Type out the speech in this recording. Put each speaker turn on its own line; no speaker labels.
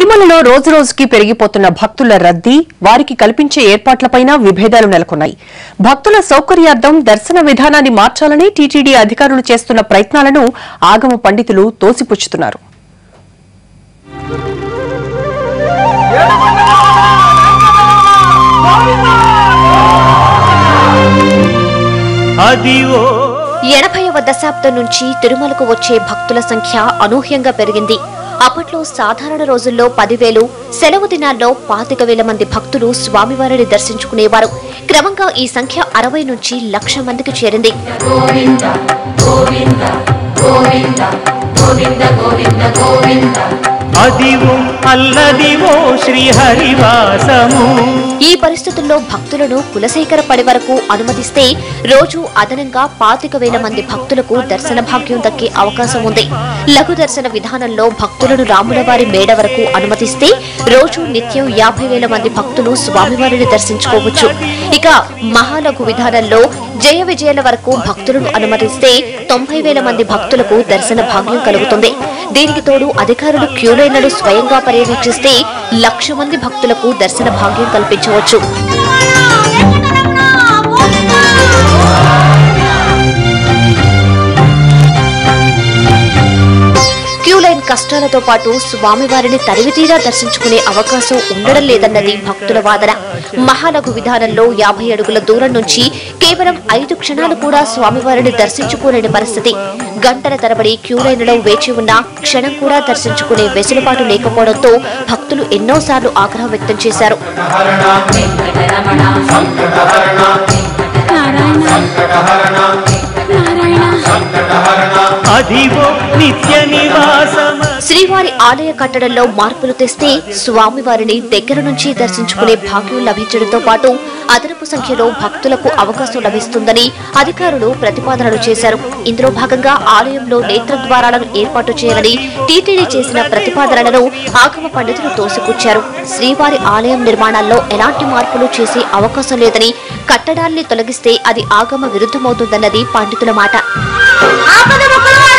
తిరుమలలో రోజురోజుకి పెరిగిపోతున్న భక్తుల రద్దీ వారికి కల్పించే ఏర్పాట్లపైన విభేదాలు నెలకొన్నాయి భక్తుల సౌకర్యార్థం దర్శన విధానాన్ని మార్చాలని టీటీడీ అధికారులు చేస్తున్న ప్రయత్నాలను ఆగమ పండితులు తోసిపుచ్చుతున్నారు
అదివో
ఎనభైవ దశాబ్దం నుంచి తిరుమలకు వచ్చే భక్తుల సంఖ్య అనూహ్యంగా పెరిగింది అప్పట్లో సాధారణ రోజుల్లో పదివేలు సెలవు దినాల్లో పాతిక వేల మంది భక్తులు స్వామివారిని దర్శించుకునేవారు క్రమంగా ఈ సంఖ్య అరవై నుంచి లక్ష మందికి చేరింది
అదివో అల్లదివో శ్రీహరివాసము
ఈ పరిస్థితుల్లో భక్తులను కులశేఖర పడి వరకు అనుమతిస్తే రోజు అదనంగా పాతిక వేల మంది భక్తులకు దర్శన భాగ్యం దక్కే అవకాశం ఉంది లఘు దర్శన విధానంలో భక్తులను రాములవారి మేడ వరకు అనుమతిస్తే రోజు నిత్యం యాభై వేల మంది భక్తులు స్వామివారిని దర్శించుకోవచ్చు ఇక మహాలఘు విధానంలో జయ విజయాల వరకు భక్తులను అనుమతిస్తే తొంభై వేల మంది భక్తులకు దర్శన భాగ్యం కలుగుతుంది దీనికి తోడు అధికారులు క్యూలైన్లను స్వయంగా పర్యవేక్షిస్తే లక్ష మంది భక్తులకు దర్శన భాగ్యం కల్పించవచ్చు క్యూ లైన్ కష్టాలతో పాటు స్వామివారిని తరివితీరా దర్శించుకునే అవకాశం ఉండడం లేదన్నది భక్తుల వాదన మహాలఘు విధానంలో యాభై అడుగుల దూరం నుంచి కేవలం ఐదు క్షణాలు కూడా స్వామివారిని దర్శించుకోలేని పరిస్థితి గంటల తరబడి క్యూ లైన్లో వేచి ఉన్న క్షణం కూడా దర్శించుకునే వెసులుబాటు లేకపోవడంతో భక్తులు ఎన్నోసార్లు ఆగ్రహం వ్యక్తం చేశారు
అదివో నిత్య నివాసమ
శ్రీవారి ఆలయ కట్టడంలో మార్పులు తెస్తే స్వామివారిని దగ్గర నుంచి దర్శించుకునే భాగ్యం లభించడంతో పాటు అదనపు సంఖ్యలో భక్తులకు అవకాశం లభిస్తుందని అధికారులు ప్రతిపాదనలు చేశారు ఇందులో భాగంగా ఆలయంలో నేత్ర ద్వారాలను ఏర్పాటు చేయాలని టీటీడీ చేసిన ప్రతిపాదనలను ఆగమ పండితులు తోసిపుచ్చారు శ్రీవారి ఆలయం నిర్మాణాల్లో ఎలాంటి మార్పులు చేసే అవకాశం లేదని కట్టడాన్ని తొలగిస్తే అది ఆగమ విరుద్ధమవుతుందన్నది పండితుల మాట
ఆపద మొక్కల